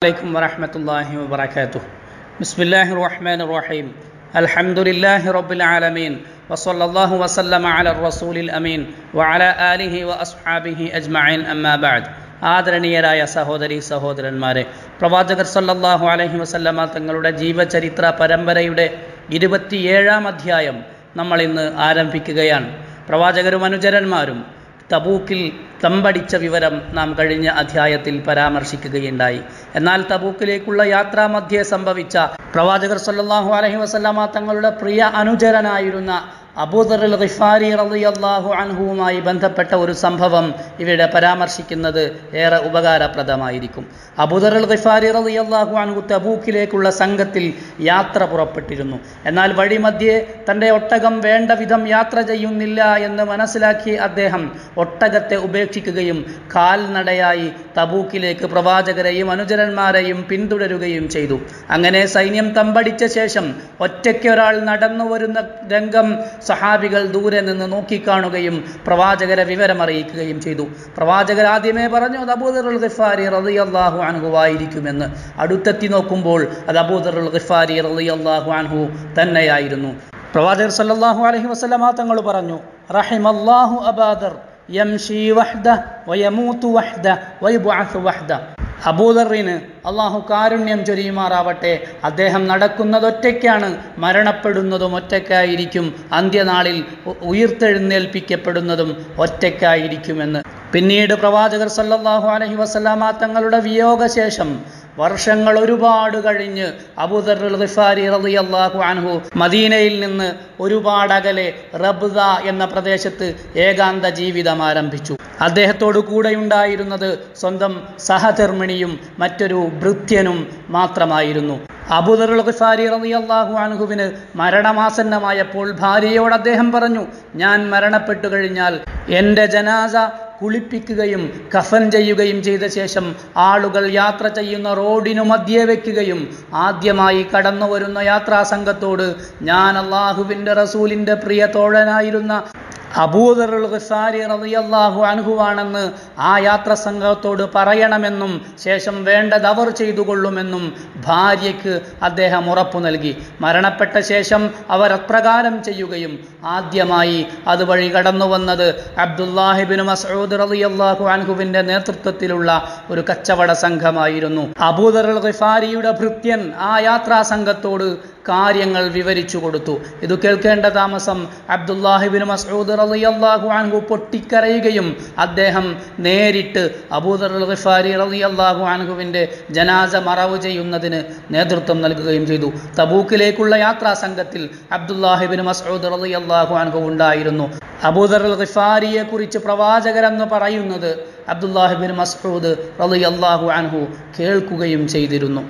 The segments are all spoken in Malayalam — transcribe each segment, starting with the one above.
عليكم ورحمة الله وبركاته بسم الله الرحمن الرحيم الحمد لله رب العالمين وصلى الله وسلم على الرسول الأمين وعلى آله وأصحابه أجمعين أما بعد ആദരണീയരായ സഹോദരി സഹോദരന്മാരെ പ്രവാചകർ സല്ലല്ലാഹു അലൈഹി വസല്ലമ തങ്ങളുടെ ജീവചരിത്ര പരമ്പരയുടെ ഇരുപത്തിയേഴാം അധ്യായം നമ്മൾ ഇന്ന് ആരംഭിക്കുകയാണ് പ്രവാചകരും അനുചരന്മാരും തബൂക്കിൽ തമ്പടിച്ച വിവരം നാം കഴിഞ്ഞ അധ്യായത്തിൽ പരാമർശിക്കുകയുണ്ടായി എന്നാൽ തബൂക്കിലേക്കുള്ള യാത്രാമധ്യേ സംഭവിച്ച പ്രവാചകർ സല്ലല്ലാഹു അലൈഹി വസല്ലമ തങ്ങളുടെ പ്രിയ അനുചരനായിരുന്ന അബൂദർ അൽ ഖിഫാരി റളിയല്ലാഹു അൻഹുവുമായി ബന്ധപ്പെട്ട ഒരു സംഭവം ഇവിടെ പരാമർശിക്കുന്നത് ഏറെ ഉപകാരപ്രദമായിരിക്കും അബൂദർ അൽ ഖിഫാരി റളിയല്ലാഹു അൻഹു തബൂക്കിലേക്കുള്ള സംഘത്തിൽ യാത്ര പുറപ്പെട്ടിരുന്നു എന്നാൽ വഴിമധ്യേ തൻ്റെ ഒട്ടകം വേണ്ട വിധം യാത്ര ചെയ്യുന്നില്ല എന്ന് മനസ്സിലാക്കി അദ്ദേഹം ഒട്ടകത്തെ ഉപേക്ഷിക്കുകയും കാൽനടയായി തബൂക്കിലേക്ക് പ്രവാചകരെയും അനുചരന്മാരെയും പിന്തുടരുകയും ചെയ്തു അങ്ങനെ സൈന്യം തമ്പടിച്ച ശേഷം ഒറ്റയ്ക്ക് ഒരാൾ നടന്നു വരുന്ന രംഗം സഹാബികൾ ദൂരെ നിന്ന് നോക്കിക്കാണുകയും പ്രവാചകരെ വിവരമറിയിക്കുകയും ചെയ്തു പ്രവാചകർ ആദ്യമേ പറഞ്ഞു അത് അബൂദറുൽ ഖിഫാരി റളിയല്ലാഹു അൻഹു ആയിരിക്കുമെന്ന് അടുത്തെത്തി നോക്കുമ്പോൾ അത് അബൂദറുൽ ഖിഫാരി റളിയല്ലാഹു അൻഹു തന്നെയായിരുന്നു പ്രവാചകർ സല്ലല്ലാഹു അലൈഹി വസല്ലമ തങ്ങൾ പറഞ്ഞു റഹിമല്ലാഹു അബാദർ യംഷി വഹ്ദ വയമൂതു വഹ്ദ വയബ്അസു വഹ്ദ അബൂദറിന് അള്ളാഹു കാരുണ്യം ചൊരിയുമാറാവട്ടെ അദ്ദേഹം നടക്കുന്നത് ഒറ്റയ്ക്കാണ് മരണപ്പെടുന്നതും ഒറ്റയ്ക്കായിരിക്കും അന്ത്യനാളിൽ ഉ- ഉയിർത്തെഴുന്നേൽപ്പിക്കപ്പെടുന്നതും ഒറ്റയ്ക്കായിരിക്കുമെന്ന് പിന്നീട് പ്രവാചകർ സല്ലല്ലാഹു അലൈഹി വസല്ലമ തങ്ങളുടെ വിയോഗശേഷം വർഷങ്ങൾ ഒരുപാട് കഴിഞ്ഞ് അബൂദറുൽ ഖിഫാരി റളിയല്ലാഹു അൻഹു മദീനയിൽ നിന്ന് ഒരുപാട് അകലെ റബ്ദ എന്ന പ്രദേശത്ത് ഏകാന്ത ജീവിതം ആരംഭിച്ചു അദ്ദേഹത്തോട് കൂടെയുണ്ടായിരുന്നത് സ്വന്തം സഹധർമ്മിണിയും മറ്റൊരു ഭൃത്യനും മാത്രമായിരുന്നു അബൂദറുൽ ഖിഫാരി റളിയല്ലാഹു അൻഹുവിന് മരണമാസന്നമായപ്പോൾ ഭാര്യയോട് അദ്ദേഹം പറഞ്ഞു ഞാൻ മരണപ്പെട്ടു കഴിഞ്ഞാൽ എൻ്റെ ജനാസ കുളിപ്പിക്കുകയും കഫൻ ചെയ്യുകയും ചെയ്ത ശേഷം ആളുകൾ യാത്ര ചെയ്യുന്ന റോഡിനു മധ്യേ വെക്കുകയും ആദ്യമായി കടന്നു വരുന്ന യാത്രാ സംഘത്തോട് ഞാൻ അള്ളാഹുവിൻ്റെ റസൂലിൻ്റെ പ്രിയ തോഴനായിരുന്ന അബൂദറുൽ ഖിഫാരി റളിയല്ലാഹു അൻഹുവാണെന്ന് ആ യാത്ര സംഘത്തോട് പറയണമെന്നും ശേഷം വേണ്ടത് അവർ ചെയ്തു കൊള്ളുമെന്നും ഭാര്യയ്ക്ക് അദ്ദേഹം ഉറപ്പു നൽകി മരണപ്പെട്ട ശേഷം അവർ അപ്രകാരം ചെയ്യുകയും ആദ്യമായി അതുവഴി കടന്നു വന്നത് അബ്ദുല്ലാഹിബിൻ മസൂദ് റളിയല്ലാഹു അൻഹുവിൻ്റെ നേതൃത്വത്തിലുള്ള ഒരു കച്ചവട സംഘമായിരുന്നു അബൂദറുൽ ഖിഫാരിയുടെ ഭൃത്യൻ ആ യാത്രാ സംഘത്തോട് കാര്യങ്ങൾ വിവരിച്ചു കൊടുത്തു ഇത് കേൾക്കേണ്ട താമസം അബ്ദുല്ലാഹിബിൻ മസൂദ് റളിയല്ലാഹു അൻഹു പൊട്ടിക്കരയുകയും അദ്ദേഹം നേരിട്ട് അബൂദർ ഖിഫാരി റളിയല്ലാഹു അൻഹുവിൻ്റെ ജനാസ മറവ് ചെയ്യുന്നതിന് നേതൃത്വം നൽകുകയും ചെയ്തു തബൂക്കിലേക്കുള്ള യാത്രാ സംഘത്തിൽ അബ്ദുല്ലാഹിബിൻ മസൂദ് റളിയല്ലാഹു അൻഹു ഉണ്ടായിരുന്നു അബൂദർ ഖിഫാരിയെ കുറിച്ച് പ്രവാചകരെന്ന് പറയുന്നത് അബ്ദുല്ലാഹിബിൻ മസ്ഊദ് റളിയല്ലാഹു അൻഹു കേൾക്കുകയും ചെയ്തിരുന്നു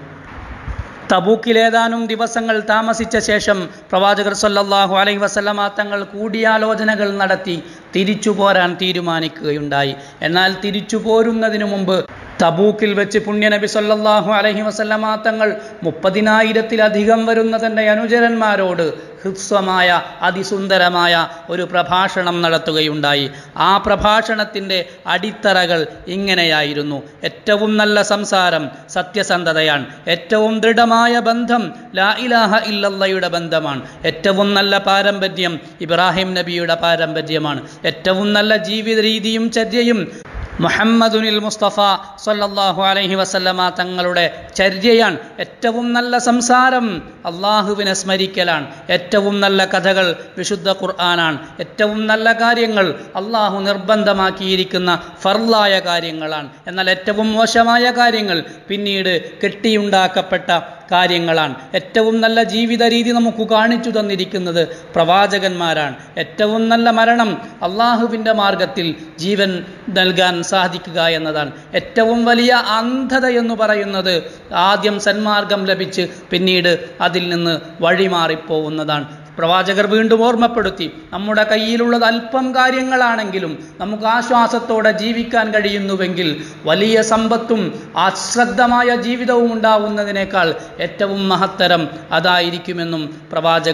തബൂക്കിൽ ഏതാനും ദിവസങ്ങൾ താമസിച്ച ശേഷം പ്രവാചകർ സല്ലല്ലാഹു അലൈഹി വസല്ലമ തങ്ങൾ കൂടിയാലോചനകൾ നടത്തി തിരിച്ചു പോരാൻ തീരുമാനിക്കുകയുണ്ടായി എന്നാൽ തിരിച്ചു പോരുന്നതിനു മുമ്പ് തബൂക്കിൽ വെച്ച് പുണ്യനബി സല്ലല്ലാഹു അലൈഹി വസല്ലമ തങ്ങൾ മുപ്പതിനായിരത്തിലധികം വരുന്ന തൻ്റെ അനുചരന്മാരോട് ഹൃസ്വമായ അതിസുന്ദരമായ ഒരു പ്രഭാഷണം നടത്തുകയുണ്ടായി ആ പ്രഭാഷണത്തിൻ്റെ അടിത്തറകൾ ഇങ്ങനെയായിരുന്നു ഏറ്റവും നല്ല സംസാരം സത്യസന്ധതയാണ് ഏറ്റവും ദൃഢമായ ബന്ധം ലാ ഇലാഹ ഇല്ലല്ലയുടെ ബന്ധമാണ് ഏറ്റവും നല്ല പാരമ്പര്യം ഇബ്രാഹിം നബിയുടെ പാരമ്പര്യമാണ് ഏറ്റവും നല്ല ജീവിത രീതിയും ചര്യയും മുഹമ്മദുനിൽ മുസ്തഫ സല്ലല്ലാഹു അലൈഹി വസല്ലമ തങ്ങളുടെ ചര്യയാണ് ഏറ്റവും നല്ല സംസാരം അള്ളാഹുവിനെ സ്മരിക്കലാണ് ഏറ്റവും നല്ല കഥകൾ വിശുദ്ധ ഖുർആനാണ് ഏറ്റവും നല്ല കാര്യങ്ങൾ അള്ളാഹു നിർബന്ധമാക്കിയിരിക്കുന്ന ഫർലായ കാര്യങ്ങളാണ് എന്നാൽ ഏറ്റവും മോശമായ കാര്യങ്ങൾ പിന്നീട് കെട്ടിയുണ്ടാക്കപ്പെട്ട കാര്യങ്ങളാണ് ഏറ്റവും നല്ല ജീവിത രീതി നമുക്ക് കാണിച്ചു തന്നിരിക്കുന്നത് പ്രവാചകന്മാരാണ് ഏറ്റവും നല്ല മരണം അള്ളാഹുവിൻ്റെ മാർഗത്തിൽ ജീവൻ നൽകാൻ സാധിക്കുക എന്നതാണ് ഏറ്റവും വലിയ അന്ധത എന്ന് പറയുന്നത് ആദ്യം സന്മാർഗം ലഭിച്ച് പിന്നീട് അതിൽ നിന്ന് വഴിമാറിപ്പോവുന്നതാണ് പ്രവാചകർ വീണ്ടും ഓർമ്മപ്പെടുത്തി നമ്മുടെ കയ്യിലുള്ളത് അല്പം കാര്യങ്ങളാണെങ്കിലും നമുക്ക് ആശ്വാസത്തോടെ ജീവിക്കാൻ കഴിയുന്നുവെങ്കിൽ വലിയ സമ്പത്തും അശ്രദ്ധമായ ജീവിതവും ഉണ്ടാവുന്നതിനേക്കാൾ ഏറ്റവും മഹത്തരം അതായിരിക്കുമെന്നും പ്രവാചകർ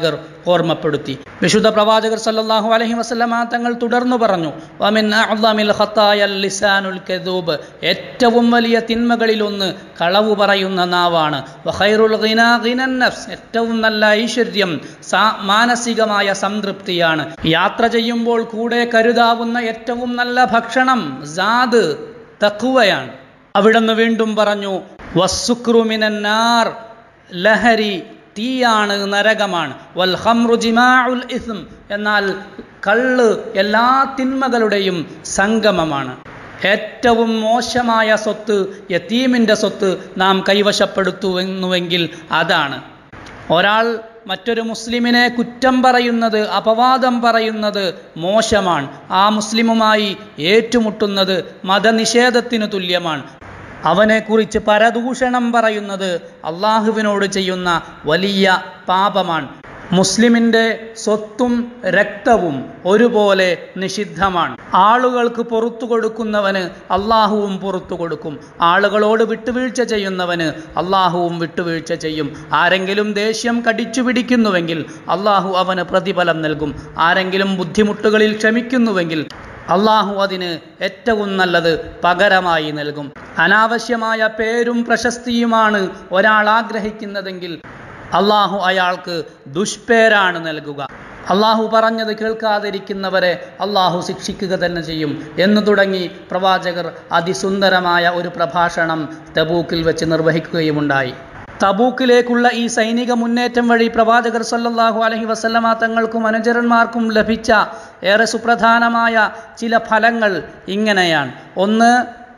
ഓർമ്മപ്പെടുത്തി വിശുദ്ധ പ്രവാചകർ സല്ലല്ലാഹു അലൈഹി വസല്ലമ തങ്ങൾ തുടർന്നു പറഞ്ഞു വമിൻ അഅ്ളമിൽ ഖത്തായൽ ലിസാനുൽ കദൂബ് ഏറ്റവും വലിയ തിന്മകളിലൊന്ന് കളവു പറയുന്ന നാവാണ് വഖൈറുൽ ഗിനാ ഗിനൻ നഫ്സ് ഏറ്റവും നല്ല ഐശ്വര്യം സാ- മാനസികമായ സംതൃപ്തിയാണ് യാത്ര ചെയ്യുമ്പോൾ കൂടെ കരുതാവുന്ന ഏറ്റവും നല്ല ഭക്ഷണം സാദ് തഖ്വയാണ് അവിടുന്ന് വീണ്ടും പറഞ്ഞു വസ്സുക്രു മിനന്നാർ ലഹരി തീയാണ് നരകമാണ് വൽ ഖംറു ജിമാഉൽ ഇസ്ം എന്നാൽ കള്ള് എല്ലാ തിന്മകളുടെയും സംഗമമാണ് ഏറ്റവും മോശമായ സ്വത്ത് യത്തീമിൻ്റെ സ്വത്ത് നാം കൈവശപ്പെടുത്തുന്നുവെങ്കിൽ അതാണ് ഒരാൾ മറ്റൊരു മുസ്ലിമിനെ കുറ്റം പറയുന്നത് അപവാദം പറയുന്നത് മോശമാണ് ആ മുസ്ലിമുമായി ഏറ്റുമുട്ടുന്നത് മതനിഷേധത്തിനു തുല്യമാണ് അവനെക്കുറിച്ച് പരദൂഷണം പറയുന്നത് അള്ളാഹുവിനോട് ചെയ്യുന്ന വലിയ പാപമാണ് മുസ്ലിമിൻ്റെ സ്വത്തും രക്തവും ഒരുപോലെ നിഷിദ്ധമാണ് ആളുകൾക്ക് പുറത്തു കൊടുക്കുന്നവന് അള്ളാഹുവും പുറത്തു കൊടുക്കും ആളുകളോട് വിട്ടുവീഴ്ച ചെയ്യുന്നവന് അള്ളാഹുവും വിട്ടുവീഴ്ച ചെയ്യും ആരെങ്കിലും ദേഷ്യം കടിച്ചു പിടിക്കുന്നുവെങ്കിൽ അള്ളാഹു അവന് പ്രതിഫലം നൽകും ആരെങ്കിലും ബുദ്ധിമുട്ടുകളിൽ ക്ഷമിക്കുന്നുവെങ്കിൽ അള്ളാഹു അതിന് ഏറ്റവും നല്ലത് പകരമായി നൽകും അനാവശ്യമായ പേരും പ്രശസ്തിയുമാണ് ഒരാൾ ആഗ്രഹിക്കുന്നതെങ്കിൽ അള്ളാഹു അയാൾക്ക് ദുഷ്പേരാണ് നൽകുക അള്ളാഹു പറഞ്ഞത് കേൾക്കാതിരിക്കുന്നവരെ അള്ളാഹു ശിക്ഷിക്കുക തന്നെ ചെയ്യും എന്ന് തുടങ്ങി പ്രവാചകർ അതിസുന്ദരമായ ഒരു പ്രഭാഷണം തബൂക്കിൽ വെച്ച് നിർവഹിക്കുകയുമുണ്ടായി തബൂക്കിലേക്കുള്ള ഈ സൈനിക മുന്നേറ്റം വഴി പ്രവാചകർ സല്ലല്ലാഹു അലൈഹി വസല്ലമ തങ്ങൾക്കും അനുചരന്മാർക്കും ലഭിച്ച ഏറെ സുപ്രധാനമായ ചില ഫലങ്ങൾ ഇങ്ങനെയാണ് ഒന്ന്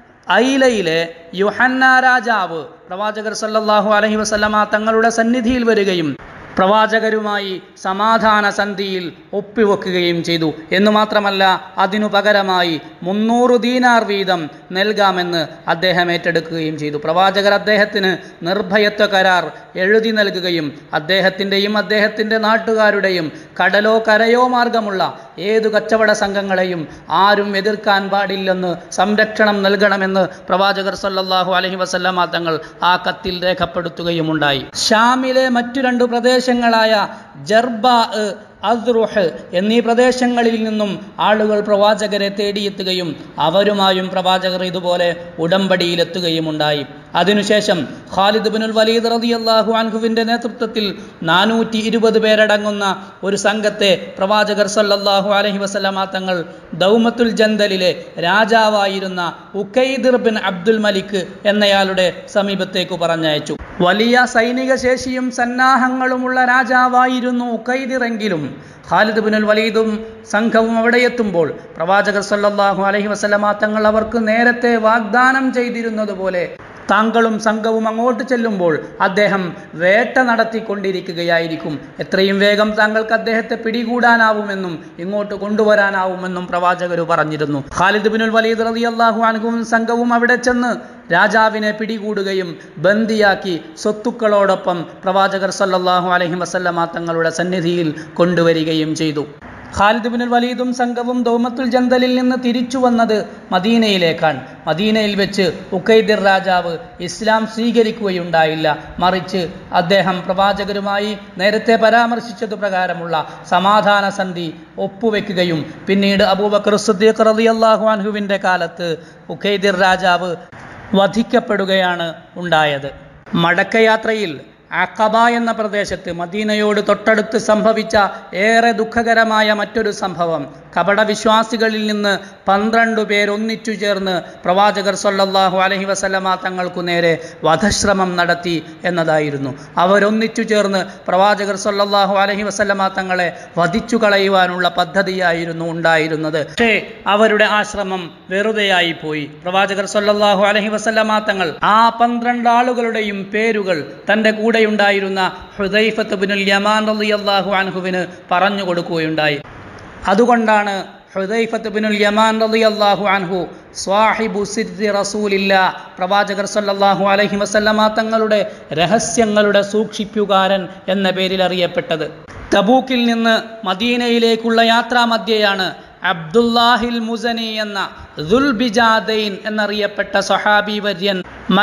ഐലയിലെ യുഹന്ന രാജാവ് പ്രവാചകർ സല്ലല്ലാഹു അലൈഹി വസല്ലമ തങ്ങളുടെ സന്നിധിയിൽ വരികയും പ്രവാചകരുമായി സമാധാന സന്ധിയിൽ ഒപ്പിവെക്കുകയും ചെയ്തു എന്നു മാത്രമല്ല അതിനു പകരമായി മുന്നൂറ് ദീനാർ വീതം നൽകാമെന്ന് അദ്ദേഹം ഏറ്റെടുക്കുകയും ചെയ്തു പ്രവാചകർ അദ്ദേഹത്തിന് നിർഭയത്വ കരാർ എഴുതി നൽകുകയും അദ്ദേഹത്തിൻ്റെയും അദ്ദേഹത്തിൻ്റെ നാട്ടുകാരുടെയും കടലോ കരയോ മാർഗമുള്ള ഏതു കച്ചവട സംഘങ്ങളെയും ആരും എതിർക്കാൻ പാടില്ലെന്ന് സംരക്ഷണം നൽകണമെന്ന് പ്രവാചകർ സല്ലല്ലാഹു അലൈഹി വസല്ലമ തങ്ങൾ ആ കത്തിൽ രേഖപ്പെടുത്തുകയുമുണ്ടായി ഷാമിലെ മറ്റു രണ്ടു പ്രദേശങ്ങളായ ജർബ അസ്റുഹ് എന്നീ പ്രദേശങ്ങളിൽ നിന്നും ആളുകൾ പ്രവാചകരെ തേടിയെത്തുകയും അവരുമായും പ്രവാചകർ ഇതുപോലെ ഉടമ്പടിയിലെത്തുകയുമുണ്ടായി അതിനുശേഷം ഖാലിദ് ബിനുൽ വലീദ് റളിയല്ലാഹു അൻഹുവിൻ്റെ നേതൃത്വത്തിൽ നാനൂറ്റി ഇരുപത് പേരടങ്ങുന്ന ഒരു സംഘത്തെ പ്രവാചകർ സല്ലല്ലാഹു അലൈഹി വസല്ലമ തങ്ങൾ ദൗമത്തുൽ ജന്തലിലെ രാജാവായിരുന്ന ഉക്കൈദിർ ബിൻ അബ്ദുൽ മലിക് എന്നയാളുടെ സമീപത്തേക്ക് പറഞ്ഞയച്ചു വലിയ സൈനിക ശേഷിയും സന്നാഹങ്ങളുമുള്ള രാജാവായിരുന്നു ഉക്കൈദിറെങ്കിലും ഖാലിദ് ബിനുൽ വലീദും സംഘവും അവിടെ എത്തുമ്പോൾ പ്രവാചകർ സല്ലല്ലാഹു അലൈഹി വസല്ലമ തങ്ങൾ അവർക്ക് നേരത്തെ വാഗ്ദാനം ചെയ്തിരുന്നതുപോലെ താങ്കളും സംഘവും അങ്ങോട്ട് ചെല്ലുമ്പോൾ അദ്ദേഹം വേട്ട നടത്തിക്കൊണ്ടിരിക്കുകയായിരിക്കും എത്രയും വേഗം താങ്കൾക്ക് അദ്ദേഹത്തെ പിടികൂടാനാവുമെന്നും ഇങ്ങോട്ട് കൊണ്ടുവരാനാവുമെന്നും പ്രവാചകർ പറഞ്ഞിരുന്നു ഖാലിദ് ബിനുൽ വലീദ് റളിയല്ലാഹു അൻഹുവും സംഘവും അവിടെ ചെന്ന് രാജാവിനെ പിടികൂടുകയും ബന്ദിയാക്കി സ്വത്തുക്കളോടൊപ്പം പ്രവാചകർ സല്ലല്ലാഹു അലൈഹി വസല്ലമ തങ്ങളുടെ സന്നിധിയിൽ കൊണ്ടുവരികയും ചെയ്തു ഖാലിദ് ബിനുൽ വലീദും സംഘവും ദൗമത്തുൽ ജന്തലിൽ നിന്ന് തിരിച്ചു വന്നത് മദീനയിലേക്കാണ് മദീനയിൽ വെച്ച് ഉക്കൈദിർ രാജാവ് ഇസ്ലാം സ്വീകരിക്കുകയുണ്ടായില്ല മറിച്ച് അദ്ദേഹം പ്രവാചകരുമായി നേരത്തെ പരാമർശിച്ചതു പ്രകാരമുള്ള സമാധാന സന്ധി ഒപ്പുവെക്കുകയും പിന്നീട് അബൂബക്കർ സുദ്ദീഖ് റളിയല്ലാഹു അൻഹുവിൻ്റെ കാലത്ത് ഉഖൈദിർ രാജാവ് വധിക്കപ്പെടുകയാണ് ഉണ്ടായത് മടക്കയാത്രയിൽ അഖബ എന്ന പ്രദേശത്ത് മദീനയോട് തൊട്ടടുത്ത് സംഭവിച്ച ഏറെ ദുഃഖകരമായ മറ്റൊരു സംഭവം കപടവിശ്വാസികളിൽ നിന്ന് പന്ത്രണ്ട് പേരൊന്നിച്ചു ചേർന്ന് പ്രവാചകർ സല്ലല്ലാഹു അലൈഹി വസല്ലമ തങ്ങൾക്കു നേരെ വധശ്രമം നടത്തി എന്നതായിരുന്നു അവരൊന്നിച്ചു ചേർന്ന് പ്രവാചകർ സല്ലല്ലാഹു അലൈഹി വസല്ലമ തങ്ങളെ വധിച്ചു കളയുവാനുള്ള പദ്ധതിയായിരുന്നു ഉണ്ടായിരുന്നത് പക്ഷേ അവരുടെ ആശ്രമം വെറുതെയായി പോയി പ്രവാചകർ സല്ലല്ലാഹു അലൈഹി വസല്ലമ തങ്ങൾ ആ പന്ത്രണ്ട് ആളുകളുടെയും പേരുകൾ തൻ്റെ കൂടെയുണ്ടായിരുന്ന ഹുദൈഫത്ത് ബിനുൽ യമാൻ റളിയല്ലാഹു അൻഹുവിന് പറഞ്ഞു കൊടുക്കുകയുണ്ടായി അതുകൊണ്ടാണ് ഹുദൈഫത്ത് ബിനുൽ യമാൻ റളിയല്ലാഹു അൻഹു സ്വാഹിബു സിദ്ദി റസൂലില്ല പ്രവാചകർ സല്ലല്ലാഹു അലൈഹി വസല്ലമ തങ്ങളുടെ രഹസ്യങ്ങളുടെ സൂക്ഷിപ്പുകാരൻ എന്ന പേരിൽ അറിയപ്പെട്ടത് തബൂക്കിൽ നിന്ന് മദീനയിലേക്കുള്ള യാത്രാമധ്യയാണ് അബ്ദുല്ലാഹിൽ മുസനി എന്ന ദുൽബിജാദൈൻ എന്നറിയപ്പെട്ട സഹാബി വര്യൻ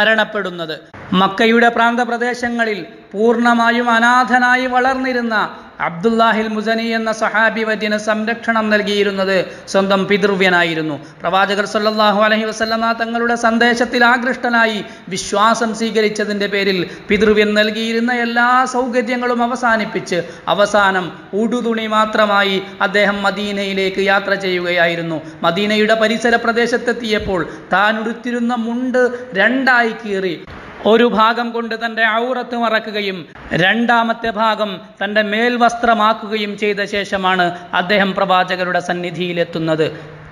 മരണപ്പെടുന്നത് മക്കയുടെ പ്രാന്തപ്രദേശങ്ങളിൽ പൂർണ്ണമായും അനാഥനായി വളർന്നിരുന്ന അബ്ദുല്ലാഹിൽ മുസനി എന്ന സഹാബി വര്യന് സംരക്ഷണം നൽകിയിരുന്നത് സ്വന്തം പിതൃവ്യനായിരുന്നു പ്രവാചകർ സല്ലല്ലാഹു അലൈഹി വസല്ലമ തങ്ങളുടെ സന്ദേശത്തിൽ ആകൃഷ്ടനായി വിശ്വാസം സ്വീകരിച്ചതിൻ്റെ പേരിൽ പിതൃവ്യൻ നൽകിയിരുന്ന എല്ലാ സൗകര്യങ്ങളും അവസാനിപ്പിച്ച് അവസാനം ഉടുതുണി മാത്രമായി അദ്ദേഹം മദീനയിലേക്ക് യാത്ര ചെയ്യുകയായിരുന്നു മദീനയുടെ പരിസര പ്രദേശത്തെത്തിയപ്പോൾ താൻ ഉടുത്തിരുന്ന മുണ്ട് രണ്ടായി കീറി ഒരു ഭാഗം കൊണ്ട് തൻ്റെ ഔറത്ത് മറക്കുകയും രണ്ടാമത്തെ ഭാഗം തൻ്റെ മേൽവസ്ത്രമാക്കുകയും ചെയ്ത ശേഷമാണ് അദ്ദേഹം പ്രവാചകരുടെ സന്നിധിയിലെത്തുന്നത്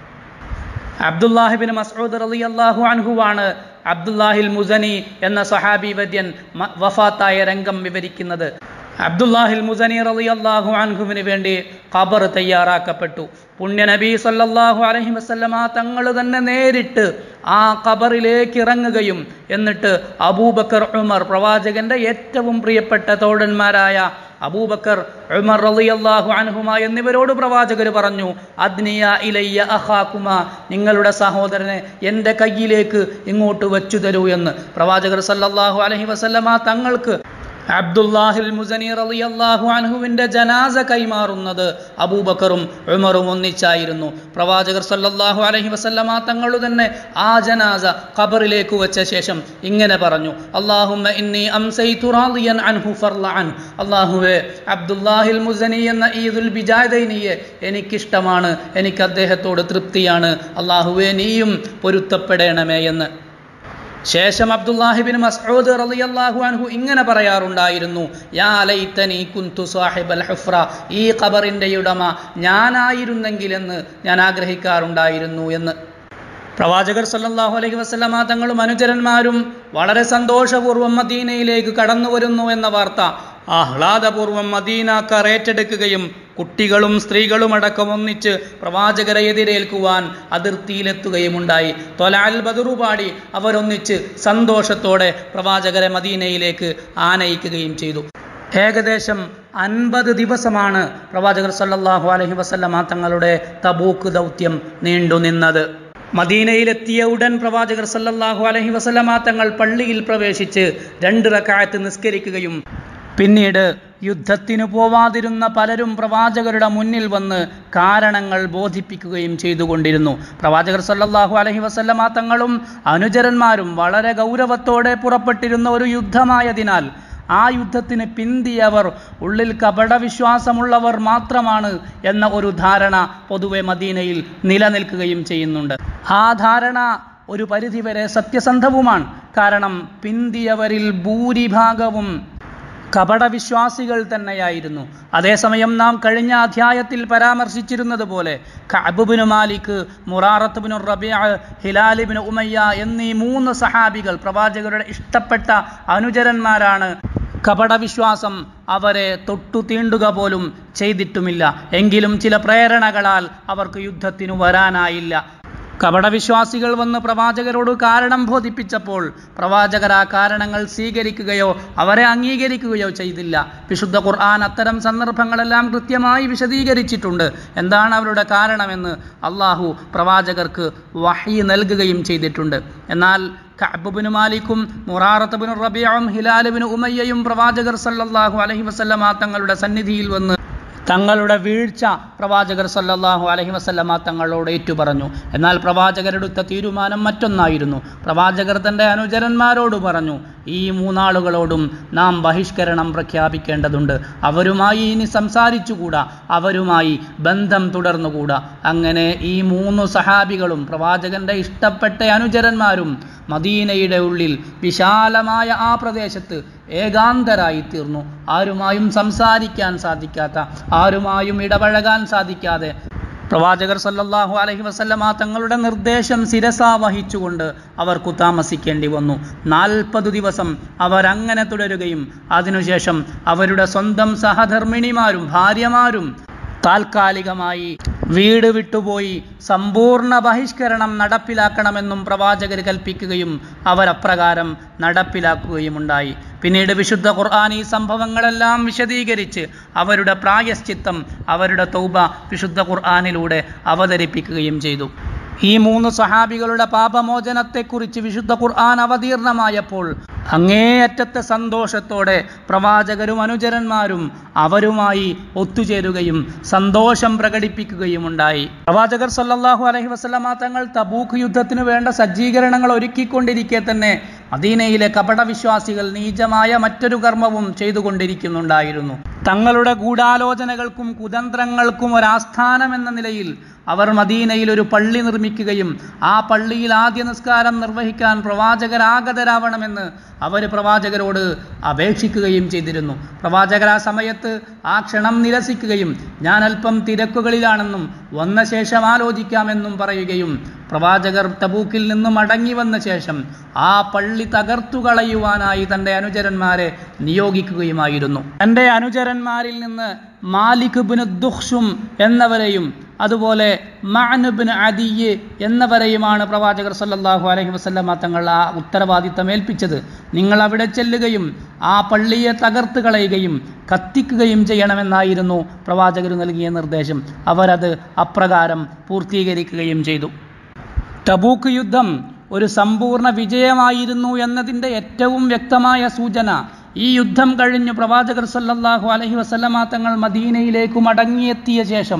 അബ്ദുല്ലാഹിബിൻ മസ്ഊദ് റളിയല്ലാഹു അൻഹുവാണ് അബ്ദുല്ലാഹിൽ മുസനി എന്ന സഹാബി വര്യൻ മ- വഫാത്തായ രംഗം വിവരിക്കുന്നത് അബ്ദുല്ലാഹിൽ മുസനി റളിയല്ലാഹു അൻഹുവിന് വേണ്ടി ഖബർ തയ്യാറാക്കപ്പെട്ടു പുണ്യനബി സല്ലല്ലാഹു അലൈഹി വസല്ലമ തങ്ങൾ തന്നെ നേരിട്ട് ആ ഖബറിലേക്ക് ഇറങ്ങുകയും എന്നിട്ട് അബൂബക്കർ ഉമർ പ്രവാചകന്റെ ഏറ്റവും പ്രിയപ്പെട്ട തോഴന്മാരായ അബൂബക്കർ ഉമർ റളിയല്ലാഹു അൻഹുമ എന്നിവരോട് പ്രവാചകർ പറഞ്ഞു അദ്നിയ ഇലയ്യ അഹാക്കുമ നിങ്ങളുടെ സഹോദരനെ എൻ്റെ കയ്യിലേക്ക് ഇങ്ങോട്ട് വെച്ചു തരൂ എന്ന് പ്രവാചകർ സല്ലല്ലാഹു അലൈഹി വസല്ലമ തങ്ങൾക്ക് അബ്ദുല്ലാഹിൽ മുസനി റളിയല്ലാഹു അൻഹുവിൻ്റെ ജനാസ കൈമാറുന്നത് അബൂബക്കറും ഉമറും ഒന്നിച്ചായിരുന്നു പ്രവാചകർ സല്ലല്ലാഹു അലൈഹി വസല്ലമ തങ്ങൾ തന്നെ ആ ജനാസ ഖബറിലേക്ക് വെച്ച ശേഷം ഇങ്ങനെ പറഞ്ഞു അല്ലാഹുമ്മ ഇന്നി അംസൈതു റാദിയൻ അൻഹു ഫർലഅൻ അല്ലാഹുവേ അബ്ദുല്ലാഹിൽ മുസനി എന്ന ഈദുൽ ബിജാദൈനിയെ എനിക്കിഷ്ടമാണ് എനിക്ക് അദ്ദേഹത്തോട് തൃപ്തിയാണ് അല്ലാഹുവേ നീയും പൊരുത്തപ്പെടണമേ എന്ന് ശേഷം അബ്ദുല്ലാഹിബിൻ മസ്ഊദ് റളിയല്ലാഹു അൻഹു ഇങ്ങനെ പറയാറുണ്ടായിരുന്നു യാ ലൈതനി കുന്തു സാഹിബൽ ഹുഫ്ര ഈ ഖബറിൻ്റെ ഉടമ ഞാനായിരുന്നെങ്കിലെന്ന് ഞാൻ ആഗ്രഹിക്കാറുണ്ടായിരുന്നു എന്ന് പ്രവാചകർ സല്ലല്ലാഹു അലൈഹി വസല്ലമ തങ്ങളും അനുചരന്മാരും വളരെ സന്തോഷപൂർവ്വം മദീനയിലേക്ക് കടന്നു വരുന്നു എന്ന വാർത്ത ആഹ്ലാദപൂർവ്വം മദീനാക്കാർ ഏറ്റെടുക്കുകയും കുട്ടികളും സ്ത്രീകളും അടക്കം ഒന്നിച്ച് പ്രവാചകരെ എതിരേൽക്കുവാൻ അതിർത്തിയിലെത്തുകയുമുണ്ടായി തൊലാൽ ബദറു പാടി അവരൊന്നിച്ച് സന്തോഷത്തോടെ പ്രവാചകരെ മദീനയിലേക്ക് ആനയിക്കുകയും ചെയ്തു ഏകദേശം അൻപത് ദിവസമാണ് പ്രവാചകർ സല്ലല്ലാഹു അലൈഹി വസല്ലമ തങ്ങളുടെ തബൂക്ക് ദൗത്യം നീണ്ടുനിന്നത് മദീനയിലെത്തിയ ഉടൻ പ്രവാചകർ സല്ലല്ലാഹു അലൈഹി വസല്ലമ തങ്ങൾ പള്ളിയിൽ പ്രവേശിച്ച് രണ്ട് റക്കായത്ത് നിസ്കരിക്കുകയും പിന്നീട് യുദ്ധത്തിന് പോവാതിരുന്ന പലരും പ്രവാചകരുടെ മുന്നിൽ വന്ന് കാരണങ്ങൾ ബോധിപ്പിക്കുകയും ചെയ്തുകൊണ്ടിരുന്നു പ്രവാചകർ സല്ലല്ലാഹു അലൈഹി വസല്ലമ തങ്ങളും അനുചരന്മാരും വളരെ ഗൗരവത്തോടെ പുറപ്പെട്ടിരുന്ന ഒരു യുദ്ധമായതിനാൽ ആ യുദ്ധത്തിന് പിന്തിയവർ ഉള്ളിൽ കപടവിശ്വാസമുള്ളവർ മാത്രമാണ് എന്ന ഒരു ധാരണ പൊതുവെ മദീനയിൽ നിലനിൽക്കുകയും ചെയ്യുന്നുണ്ട് ആ ധാരണ ഒരു പരിധിവരെ സത്യസന്ധവുമാണ് കാരണം പിന്തിയവരിൽ ഭൂരിഭാഗവും കപടവിശ്വാസികൾ തന്നെയായിരുന്നു അതേസമയം നാം കഴിഞ്ഞ അധ്യായത്തിൽ പരാമർശിച്ചിരുന്നത് പോലെ കഅബുബിന് മാലിക് മുറാറത്തുബിനു റബിയ ഹിലാലിബിന് ഉമയ്യ എന്നീ മൂന്ന് സഹാബികൾ പ്രവാചകരുടെ ഇഷ്ടപ്പെട്ട അനുചരന്മാരാണ് കപടവിശ്വാസം അവരെ തൊട്ടു തീണ്ടുക പോലും ചെയ്തിട്ടുമില്ല എങ്കിലും ചില പ്രേരണകളാൽ അവർക്ക് യുദ്ധത്തിനു വരാനായില്ല കപടവിശ്വാസികൾ വന്ന് പ്രവാചകരോട് കാരണം ബോധിപ്പിച്ചപ്പോൾ പ്രവാചകർ ആ കാരണങ്ങൾ സ്വീകരിക്കുകയോ അവരെ അംഗീകരിക്കുകയോ ചെയ്തില്ല വിശുദ്ധ ഖുർആൻ അത്തരം സന്ദർഭങ്ങളെല്ലാം കൃത്യമായി വിശദീകരിച്ചിട്ടുണ്ട് എന്താണ് അവരുടെ കാരണമെന്ന് അള്ളാഹു പ്രവാചകർക്ക് വഹി നൽകുകയും ചെയ്തിട്ടുണ്ട് എന്നാൽ കഅബുബിന് മാലിക്കും മുറാറത്തുബിന് റബിയും ഹിലാലുബിന് ഉമയ്യയും പ്രവാചകർ സല്ലല്ലാഹു അലൈഹി വസല്ലമ തങ്ങളുടെ സന്നിധിയിൽ വന്ന് തങ്ങളുടെ വീഴ്ച പ്രവാചകർ സല്ലല്ലാഹു അലൈഹി വസല്ലമ തങ്ങളോട് ഏറ്റുപറഞ്ഞു എന്നാൽ പ്രവാചകരെടുത്ത തീരുമാനം മറ്റൊന്നായിരുന്നു പ്രവാചകർ തൻ്റെ അനുചരന്മാരോട് പറഞ്ഞു ഈ മൂന്നാളുകളോടും നാം ബഹിഷ്കരണം പ്രഖ്യാപിക്കേണ്ടതുണ്ട് അവരുമായി ഇനി സംസാരിച്ചുകൂടാ അവരുമായി ബന്ധം തുടർന്നുകൂടാ അങ്ങനെ ഈ മൂന്ന് സഹാബികളും പ്രവാചകന്റെ ഇഷ്ടപ്പെട്ട അനുചരന്മാരും മദീനയുടെ ഉള്ളിൽ വിശാലമായ ആ പ്രദേശത്ത് ഏകാന്തരായി തീർന്നു ആരുമായും സംസാരിക്കാൻ സാധിക്കാത്ത ആരുമായും ഇടപഴകാൻ സാധിക്കാതെ പ്രവാചകർ സല്ലല്ലാഹു അലൈഹി വസല്ലമ തങ്ങളുടെ നിർദ്ദേശം ശിരസ വഹിച്ചുകൊണ്ട് അവർക്കു താമസിക്കേണ്ടി വന്നു നാൽപ്പത് ദിവസം അവരങ്ങനെ തുടരുകയും അതിനുശേഷം അവരുടെ സ്വന്തം സഹധർമ്മിണിമാരും ഭാര്യമാരും താൽക്കാലികമായി വീട് വിട്ടുപോയി സമ്പൂർണ്ണ ബഹിഷ്കരണം നടപ്പിലാക്കണമെന്നും പ്രവാചകർ കൽപ്പിക്കുകയും അവരപ്രകാരം നടപ്പിലാക്കുകയുമുണ്ടായി പിന്നീട് വിശുദ്ധ ഖുർആൻ ഈ സംഭവങ്ങളെല്ലാം വിശദീകരിച്ച് അവരുടെ പ്രായശ്ചിത്തം അവരുടെ തൗബ വിശുദ്ധ ഖുർആനിലൂടെ അവതരിപ്പിക്കുകയും ചെയ്തു ഈ മൂന്ന് സഹാബികളുടെ പാപമോചനത്തെക്കുറിച്ച് വിശുദ്ധ ഖുർആൻ അവതീർണമായപ്പോൾ അങ്ങേയറ്റത്തെ സന്തോഷത്തോടെ പ്രവാചകരും അനുചരന്മാരും അവരുമായി ഒത്തുചേരുകയും സന്തോഷം പ്രകടിപ്പിക്കുകയും ഉണ്ടായി പ്രവാചകർ സല്ലല്ലാഹു അലൈഹി വസല്ലമ തങ്ങൾ തബൂക്ക് യുദ്ധത്തിന് വേണ്ട സജ്ജീകരണങ്ങൾ ഒരുക്കിക്കൊണ്ടിരിക്കെ തന്നെ മദീനയിലെ കപടവിശ്വാസികൾ നീചമായ മറ്റൊരു കർമ്മവും ചെയ്തുകൊണ്ടിരിക്കുന്നുണ്ടായിരുന്നു തങ്ങളുടെ ഗൂഢാലോചനകൾക്കും കുതന്ത്രങ്ങൾക്കും ഒരാസ്ഥാനം എന്ന നിലയിൽ അവർ മദീനയിൽ ഒരു പള്ളി നിർമ്മിക്കുകയും ആ പള്ളിയിൽ ആദ്യ നിസ്കാരം നിർവഹിക്കാൻ പ്രവാചകരാഗതരാവണമെന്ന് അവർ പ്രവാചകരോട് അപേക്ഷിക്കുകയും ചെയ്തിരുന്നു പ്രവാചകർ ആ സമയത്ത് ആ ക്ഷണം നിരസിക്കുകയും ഞാൻ അല്പം തിരക്കുകളിലാണെന്നും വന്ന ശേഷം ആലോചിക്കാമെന്നും പറയുകയും പ്രവാചകർ തബൂക്കിൽ നിന്നും മടങ്ങി വന്ന ശേഷം ആ പള്ളി തകർത്തു കളയുവാനായി തൻ്റെ അനുചരന്മാരെ നിയോഗിക്കുകയുമായിരുന്നു തൻ്റെ അനുചരന്മാരിൽ നിന്ന് മാലിക് ബിൻ ദുഹ്ഷും എന്നവരെയും അതുപോലെ മഅനുബിൻ അദിയ് എന്നവരെയുമാണ് പ്രവാചകർ സല്ലല്ലാഹു അലൈഹി വസല്ലമ തങ്ങൾ ആ ഉത്തരവാദിത്തം ഏൽപ്പിച്ചത് നിങ്ങൾ അവിടെ ചെല്ലുകയും ആ പള്ളിയെ തകർത്ത് കളയുകയും കത്തിക്കുകയും ചെയ്യണമെന്നായിരുന്നു പ്രവാചകർ നൽകിയ നിർദ്ദേശം അവരത് അപ്രകാരം പൂർത്തീകരിക്കുകയും ചെയ്തു ടബൂക്ക് യുദ്ധം ഒരു സമ്പൂർണ്ണ വിജയമായിരുന്നു എന്നതിൻ്റെ ഏറ്റവും വ്യക്തമായ സൂചന ഈ യുദ്ധം കഴിഞ്ഞ് പ്രവാചകർ സല്ലല്ലാഹു അലൈഹി വസല്ലമ തങ്ങൾ മദീനയിലേക്ക് മടങ്ങിയെത്തിയ ശേഷം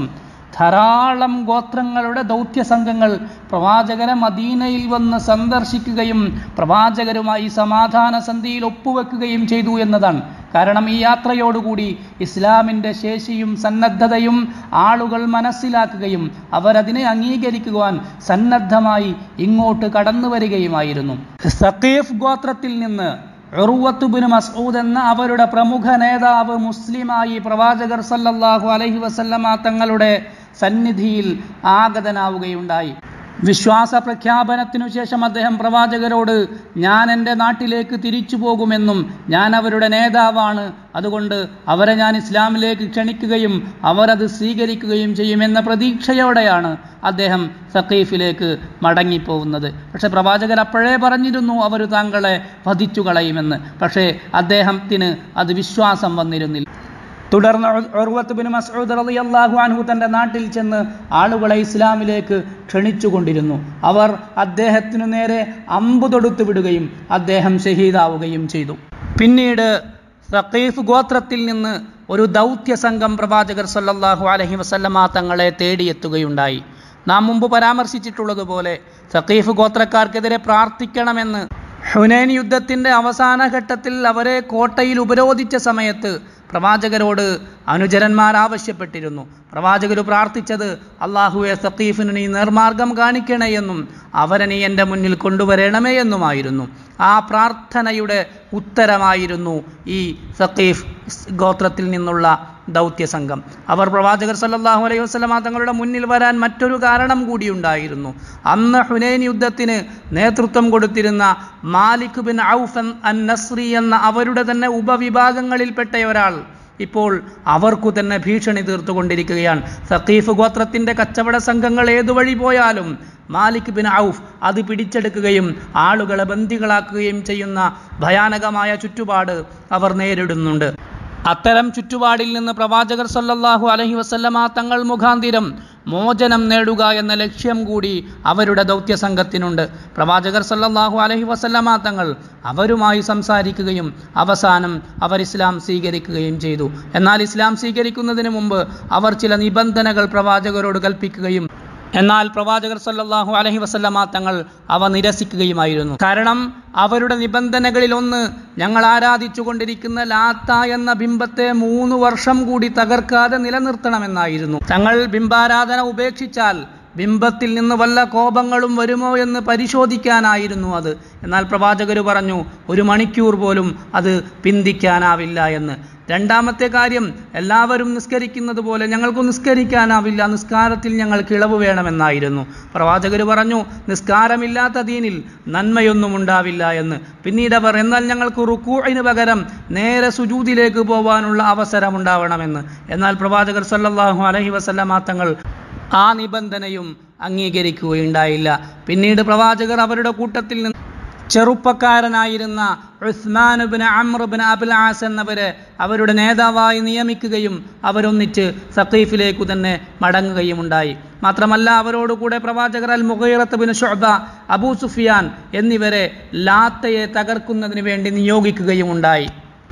ധാരാളം ഗോത്രങ്ങളുടെ ദൗത്യ സംഘങ്ങൾ പ്രവാചകരെ മദീനയിൽ വന്ന് സന്ദർശിക്കുകയും പ്രവാചകരുമായി സമാധാന സന്ധിയിൽ ഒപ്പുവെക്കുകയും ചെയ്തു എന്നതാണ് കാരണം ഈ യാത്രയോടുകൂടി ഇസ്ലാമിൻ്റെ ശേഷിയും സന്നദ്ധതയും ആളുകൾ മനസ്സിലാക്കുകയും അവരതിനെ അംഗീകരിക്കുവാൻ സന്നദ്ധമായി ഇങ്ങോട്ട് കടന്നു വരികയുമായിരുന്നു സഖീഫ് ഗോത്രത്തിൽ നിന്ന് ഉറുവത്തുബിന് മസ്ഊദ് എന്ന അവരുടെ പ്രമുഖ നേതാവ് മുസ്ലിമായി പ്രവാചകർ സല്ലല്ലാഹു അലൈഹി വസല്ലമ തങ്ങളുടെ സന്നിധിയിൽ ആഗതനാവുകയുണ്ടായി വിശ്വാസ പ്രഖ്യാപനത്തിനു ശേഷം അദ്ദേഹം പ്രവാചകരോട് ഞാൻ എൻ്റെ നാട്ടിലേക്ക് തിരിച്ചു പോകുമെന്നും ഞാൻ അവരുടെ നേതാവാണ് അതുകൊണ്ട് അവരെ ഞാൻ ഇസ്ലാമിലേക്ക് ക്ഷണിക്കുകയും അവരത് സ്വീകരിക്കുകയും ചെയ്യുമെന്ന പ്രതീക്ഷയോടെയാണ് അദ്ദേഹം സഖീഫിലേക്ക് മടങ്ങിപ്പോകുന്നത് പക്ഷേ പ്രവാചകർ അപ്പോഴേ പറഞ്ഞിരുന്നു അവർ താങ്കളെ വധിച്ചു കളയുമെന്ന് പക്ഷേ അദ്ദേഹത്തിന് അത് വിശ്വാസം വന്നിരുന്നില്ല തുടർന്ന് ഉർവത്ത് ബിൻ മസ്ഊദ് റളിയല്ലാഹു അൻഹു തൻ്റെ നാട്ടിൽ ചെന്ന് ആളുകളെ ഇസ്ലാമിലേക്ക് ക്ഷണിച്ചുകൊണ്ടിരുന്നു അവർ അദ്ദേഹത്തിനു നേരെ അമ്പ് തൊടുത്തു വിടുകയും അദ്ദേഹം ഷഹീദാവുകയും ചെയ്തു പിന്നീട് സഖീഫ് ഗോത്രത്തിൽ നിന്ന് ഒരു ദൗത്യ സംഘം പ്രവാചകർ സല്ലല്ലാഹു അലൈഹി വസല്ലമ തങ്ങളെ തേടിയെത്തുകയുണ്ടായി നാം മുമ്പ് പരാമർശിച്ചിട്ടുള്ളതുപോലെ സഖീഫ് ഗോത്രക്കാർക്കെതിരെ പ്രാർത്ഥിക്കണമെന്ന് ഹുനൈൻ യുദ്ധത്തിൻ്റെ അവസാന ഘട്ടത്തിൽ അവരെ കോട്ടയിൽ ഉപരോധിച്ച സമയത്ത് പ്രവാചകരോട് അനുചരന്മാർ ആവശ്യപ്പെട്ടിരുന്നു പ്രവാചകർ പ്രാർത്ഥിച്ചത് അള്ളാഹുവെ സഖീഫിന് നീ നേർമാർഗം കാണിക്കണേ എന്നും അവരെ നീ എൻ്റെ മുന്നിൽ കൊണ്ടുവരണമേ എന്നുമായിരുന്നു ആ പ്രാർത്ഥനയുടെ ഉത്തരമായിരുന്നു ഈ സഖീഫ് ഗോത്രത്തിൽ നിന്നുള്ള ദൗത്യ സംഘം അവർ പ്രവാചകർ സല്ലല്ലാഹു അലൈഹി വസല്ലമ തങ്ങളുടെ മുന്നിൽ വരാൻ മറ്റൊരു കാരണം കൂടിയുണ്ടായിരുന്നു അന്ന് ഹുനൈൻ യുദ്ധത്തിന് നേതൃത്വം കൊടുത്തിരുന്ന മാലിക് ബിൻ ഔഫ് അൻ നസ്രി എന്ന അവരുടെ തന്നെ ഉപവിഭാഗങ്ങളിൽപ്പെട്ട ഒരാൾ ഇപ്പോൾ അവർക്കു തന്നെ ഭീഷണി തീർത്തുകൊണ്ടിരിക്കുകയാണ് സഖീഫ് ഗോത്രത്തിൻ്റെ കച്ചവട സംഘങ്ങൾ ഏതുവഴി പോയാലും മാലിക് ബിൻ ഔഫ് അത് പിടിച്ചെടുക്കുകയും ആളുകളെ ബന്ദികളാക്കുകയും ചെയ്യുന്ന ഭയാനകമായ ചുറ്റുപാട് അവർ നേരിടുന്നുണ്ട് അത്തരം ചുറ്റുപാടിൽ നിന്ന് പ്രവാചകർ സല്ലല്ലാഹു അലൈഹി വസല്ലമ തങ്ങൾ മുഖാന്തിരം മോചനം നേടുക എന്ന ലക്ഷ്യം കൂടി അവരുടെ ദൗത്യ സംഘത്തിനുണ്ട് പ്രവാചകർ സല്ലല്ലാഹു അലൈഹി വസല്ലമ തങ്ങൾ അവരുമായി സംസാരിക്കുകയും അവസാനം അവർ ഇസ്ലാം സ്വീകരിക്കുകയും ചെയ്തു എന്നാൽ ഇസ്ലാം സ്വീകരിക്കുന്നതിന് മുമ്പ് അവർ ചില നിബന്ധനകൾ പ്രവാചകരോട് കൽപ്പിക്കുകയും എന്നാൽ പ്രവാചകർ സല്ലല്ലാഹു അലൈഹി വസല്ലമ തങ്ങൾ അവ നിരസിക്കുകയുമായിരുന്നു കാരണം അവരുടെ നിബന്ധനകളിൽ ഒന്ന് ഞങ്ങൾ ആരാധിച്ചു കൊണ്ടിരിക്കുന്ന ലാത്ത എന്ന ബിംബത്തെ മൂന്ന് വർഷം കൂടി തകർക്കാതെ നിലനിർത്തണമെന്നായിരുന്നു തങ്ങൾ ബിംബാരാധന ഉപേക്ഷിച്ചാൽ ബിംബത്തിൽ നിന്ന് വല്ല കോപങ്ങളും വരുമോ എന്ന് പരിശോധിക്കാനായിരുന്നു അത് എന്നാൽ പ്രവാചകർ പറഞ്ഞു ഒരു മണിക്കൂർ പോലും അത് പിന്തിക്കാനാവില്ല എന്ന് രണ്ടാമത്തെ കാര്യം എല്ലാവരും നിസ്കരിക്കുന്നത് പോലെ ഞങ്ങൾക്ക് നിസ്കരിക്കാനാവില്ല നിസ്കാരത്തിൽ ഞങ്ങൾക്ക് ഇളവ് വേണമെന്നായിരുന്നു പ്രവാചകർ പറഞ്ഞു നിസ്കാരമില്ലാത്ത ദീനിൽ നന്മയൊന്നും ഉണ്ടാവില്ല എന്ന് പിന്നീട് അവർ എന്നാൽ ഞങ്ങൾക്ക് റുക്കൂഴിന് പകരം നേരെ സുജൂദിലേക്ക് പോകാനുള്ള അവസരം ഉണ്ടാവണമെന്ന് എന്നാൽ പ്രവാചകർ സല്ലല്ലാഹു അലൈഹി വസല്ലമ തങ്ങൾ ആ നിബന്ധനയും അംഗീകരിക്കുകയുണ്ടായില്ല പിന്നീട് പ്രവാചകർ അവരുടെ കൂട്ടത്തിൽ നിന്ന് ചെറുപ്പക്കാരനായിരുന്ന ഉസ്മാനുബിൻ അമ്രുബിൻ അബുൽ ആസ് എന്നവരെ അവരുടെ നേതാവായി നിയമിക്കുകയും അവരൊന്നിച്ച് സഖീഫിലേക്കു തന്നെ മടങ്ങുകയും ഉണ്ടായി മാത്രമല്ല അവരോടുകൂടെ പ്രവാചകർ al Mughira bin Shuba Abu Sufyan എന്നിവരെ ലാത്തയെ തകർക്കുന്നതിന് വേണ്ടി നിയോഗിക്കുകയും ഉണ്ടായി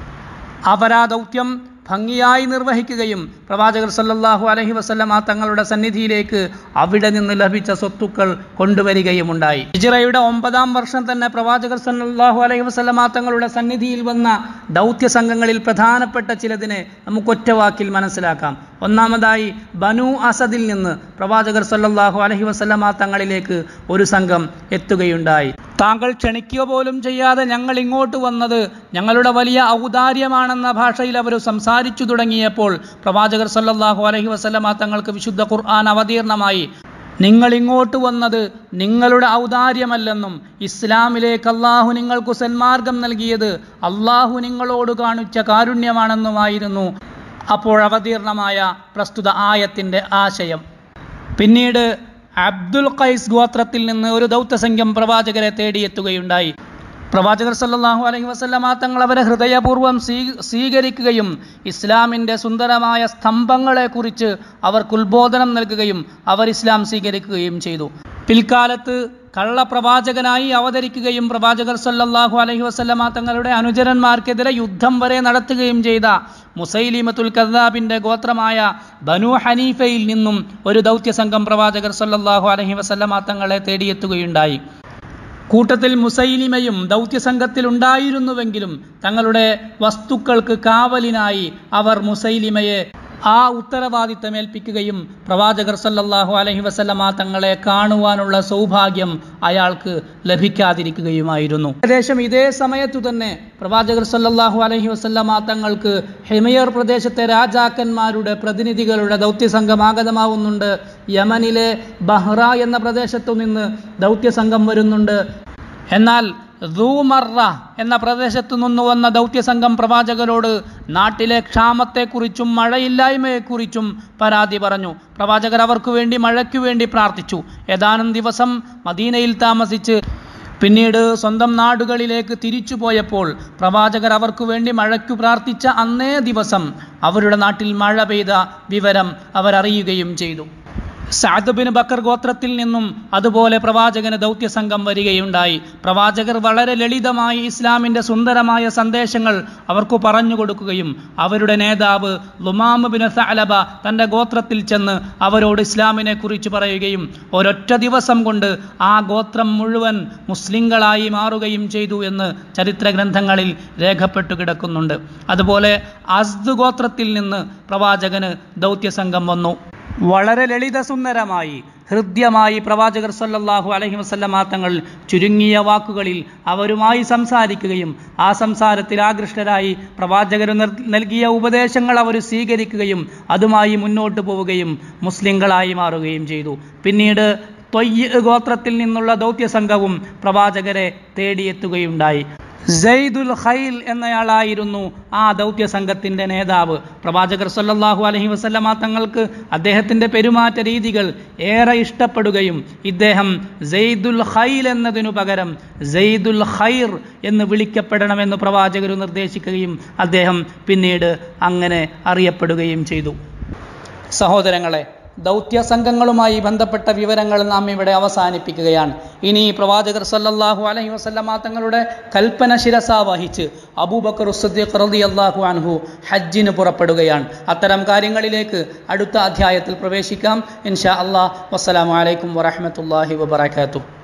അവരാ ദൗത്യം ഭംഗിയായി നിർവഹിക്കുകയും പ്രവാചകർ സല്ലല്ലാഹു അലൈഹി വസല്ലം ആ തങ്ങളുടെ സന്നിധിയിലേക്ക് അവിടെ നിന്ന് ലഭിച്ച സ്വത്തുക്കൾ കൊണ്ടുവരികയും ഉണ്ടായി ഹിജ്റയുടെ ഒമ്പതാം വർഷം തന്നെ പ്രവാചകർ സല്ലല്ലാഹു അലൈഹി വസല്ലം ആ തങ്ങളുടെ സന്നിധിയിൽ വന്ന ദൗത്യ സംഘങ്ങളിൽ പ്രധാനപ്പെട്ട ചിലതിനെ നമുക്ക് ഒറ്റവാക്കിൽ മനസ്സിലാക്കാം ഒന്നാമതായി ബനു അസദിൽ നിന്ന് പ്രവാചകർ സല്ലല്ലാഹു അലൈഹി വസല്ലം ആ തങ്ങളിലേക്ക് ഒരു സംഘം എത്തുകയുണ്ടായി താങ്കൾ ക്ഷണിക്കുക പോലും ചെയ്യാതെ ഞങ്ങൾ ഇങ്ങോട്ട് വന്നത് ഞങ്ങളുടെ വലിയ ഔദാര്യമാണെന്ന ഭാഷയിൽ അവർ സംസാരിച്ചു തുടങ്ങിയപ്പോൾ പ്രവാചകർ സല്ലല്ലാഹു അലൈഹി വസല്ലമ തങ്ങൾക്ക് വിശുദ്ധ ഖുർആൻ അവതീർണമായി നിങ്ങൾ ഇങ്ങോട്ട് വന്നത് നിങ്ങളുടെ ഔദാര്യമല്ലെന്നും ഇസ്ലാമിലേക്ക് അള്ളാഹു നിങ്ങൾക്ക് സന്മാർഗം നൽകിയത് അള്ളാഹു നിങ്ങളോട് കാണിച്ച കാരുണ്യമാണെന്നുമായിരുന്നു അപ്പോൾ അവതീർണമായ പ്രസ്തുത ആയത്തിൻ്റെ ആശയം പിന്നീട് അബ്ദുൽ ഖൈസ് ഗോത്രത്തിൽ നിന്ന് ഒരു ദൗത്യസംഘം പ്രവാചകരെ തേടിയെത്തുകയുണ്ടായി പ്രവാചകർ സല്ലല്ലാഹു അലൈഹി വസല്ലമ തങ്ങൾ അവരെ ഹൃദയപൂർവ്വം സ്വീ സ്വീകരിക്കുകയും ഇസ്ലാമിൻ്റെ സുന്ദരമായ സ്തംഭങ്ങളെക്കുറിച്ച് അവർക്ക് ഉത്ബോധനം നൽകുകയും അവർ ഇസ്ലാം സ്വീകരിക്കുകയും ചെയ്തു പിൽക്കാലത്ത് കള്ളപ്രവാചകനായി അവതരിക്കുകയും പ്രവാചകർ സല്ലല്ലാഹു അലൈഹി വസല്ലമ തങ്ങളുടെ അനുചരന്മാർക്കെതിരെ യുദ്ധം വരെ നടത്തുകയും ചെയ്ത മുസൈലിമത്തുൽ കദ്ദാബിൻ്റെ ഗോത്രമായ ബനു ഹനീഫയിൽ നിന്നും ഒരു ദൗത്യസംഘം പ്രവാചകർ സല്ലല്ലാഹു അലൈഹി വസല്ലമ തങ്ങളെ തേടിയെത്തുകയുണ്ടായി കൂട്ടത്തിൽ മുസൈലിമയും ദൗത്യസംഘത്തിൽ ഉണ്ടായിരുന്നുവെങ്കിലും തങ്ങളുടെ വസ്തുക്കൾക്ക് കാവലിനായി അവർ മുസൈലിമയെ ആ ഉത്തരവാദിത്തം ഏൽപ്പിക്കുകയും പ്രവാചകർ സല്ലല്ലാഹു അലൈഹി വസല്ലമ തങ്ങളെ കാണുവാനുള്ള സൗഭാഗ്യം അയാൾക്ക് ലഭിക്കാതിരിക്കുകയുമായിരുന്നു ഏകദേശം ഇതേ സമയത്തു തന്നെ പ്രവാചകർ സല്ലല്ലാഹു അലൈഹി വസല്ലമ തങ്ങൾക്ക് ഹിമയർ പ്രദേശത്തെ രാജാക്കന്മാരുടെ പ്രതിനിധികളുടെ ദൗത്യസംഘം ആഗതമാവുന്നുണ്ട് യമനിലെ ബഹ്റ എന്ന പ്രദേശത്തു നിന്ന് ദൗത്യസംഘം വരുന്നുണ്ട് എന്നാൽ ധൂമറ എന്ന പ്രദേശത്തു നിന്ന് വന്ന ദൗത്യസംഘം പ്രവാചകരോട് നാട്ടിലെ ക്ഷാമത്തെക്കുറിച്ചും മഴയില്ലായ്മയെക്കുറിച്ചും പരാതി പറഞ്ഞു പ്രവാചകർ അവർക്ക് വേണ്ടി മഴയ്ക്കു വേണ്ടി പ്രാർത്ഥിച്ചു ഏതാനും ദിവസം മദീനയിൽ താമസിച്ച് പിന്നീട് സ്വന്തം നാടുകളിലേക്ക് തിരിച്ചു പോയപ്പോൾ പ്രവാചകർ അവർക്ക് വേണ്ടി മഴയ്ക്കു പ്രാർത്ഥിച്ച അന്നേ ദിവസം അവരുടെ നാട്ടിൽ മഴ പെയ്ത വിവരം അവരറിയുകയും ചെയ്തു സഅദ് ബിൻ ബക്കർ ഗോത്രത്തിൽ നിന്നും അതുപോലെ പ്രവാചകന് ദൗത്യസംഘം വരികയുണ്ടായി പ്രവാചകർ വളരെ ലളിതമായി ഇസ്ലാമിൻ്റെ സുന്ദരമായ സന്ദേശങ്ങൾ അവർക്ക് പറഞ്ഞു കൊടുക്കുകയും അവരുടെ നേതാവ് ലുമാമ് ബിൻ സഅലബ തൻ്റെ ഗോത്രത്തിൽ ചെന്ന് അവരോട് ഇസ്ലാമിനെ കുറിച്ച് പറയുകയും ഒരൊറ്റ ദിവസം കൊണ്ട് ആ ഗോത്രം മുഴുവൻ മുസ്ലിങ്ങളായി മാറുകയും ചെയ്തു എന്ന് ചരിത്ര ഗ്രന്ഥങ്ങളിൽ രേഖപ്പെട്ടു കിടക്കുന്നുണ്ട് അതുപോലെ അസ്ദ് ഗോത്രത്തിൽ നിന്ന് പ്രവാചകന് ദൗത്യസംഘം വന്നു വളരെ ലളിതസുന്ദരമായി ഹൃദ്യമായി പ്രവാചകർ സല്ലല്ലാഹു അലൈഹി വസല്ലമ തങ്ങൾ ചുരുങ്ങിയ വാക്കുകളിൽ അവരുമായി സംസാരിക്കുകയും ആ സംസാരത്തിൽ ആകൃഷ്ടരായി പ്രവാചകർ നൽകിയ ഉപദേശങ്ങൾ അവർ സ്വീകരിക്കുകയും അതുമായി മുന്നോട്ട് പോവുകയും മുസ്ലിങ്ങളായി മാറുകയും ചെയ്തു പിന്നീട് തൊയ്യ് ഗോത്രത്തിൽ നിന്നുള്ള ദൗത്യസംഘവും പ്രവാചകരെ തേടിയെത്തുകയുണ്ടായി സെയ്ദുൽ ഖൈൽ എന്നയാളായിരുന്നു ആ ദൗത്യ സംഘത്തിൻ്റെ നേതാവ് പ്രവാചകർ സല്ലല്ലാഹു അലൈഹി വസല്ലമ തങ്ങൾക്ക് അദ്ദേഹത്തിൻ്റെ പെരുമാറ്റ രീതികൾ ഏറെ ഇഷ്ടപ്പെടുകയും ഇദ്ദേഹം സെയ്ദുൽ ഖൈൽ എന്നതിനു പകരം സെയ്ദുൽ ഖൈർ എന്ന് വിളിക്കപ്പെടണമെന്ന് പ്രവാചകർ നിർദ്ദേശിക്കുകയും അദ്ദേഹം പിന്നീട് അങ്ങനെ അറിയപ്പെടുകയും ചെയ്തു സഹോദരങ്ങളെ ദൗത്യ സംഘങ്ങളുമായി ബന്ധപ്പെട്ട വിവരങ്ങൾ നാം ഇവിടെ അവസാനിപ്പിക്കുകയാണ് ഇനി പ്രവാചകർ സല്ലല്ലാഹു അലൈഹി വസല്ലമ തങ്ങളുടെ കൽപ്പന ശിരസ വഹിച്ച് അബൂബക്കർ ഉസ്സദ്ദീഖ് റളിയല്ലാഹു അൻഹു ഹജ്ജിന് പുറപ്പെടുകയാണ് അത്തരം കാര്യങ്ങളിലേക്ക് അടുത്ത അധ്യായത്തിൽ പ്രവേശിക്കാം ഇൻഷാ അള്ളാഹ് വസ്സലാമു അലൈക്കും വറഹ്മത്തുള്ളാഹി വബറകാതുഹു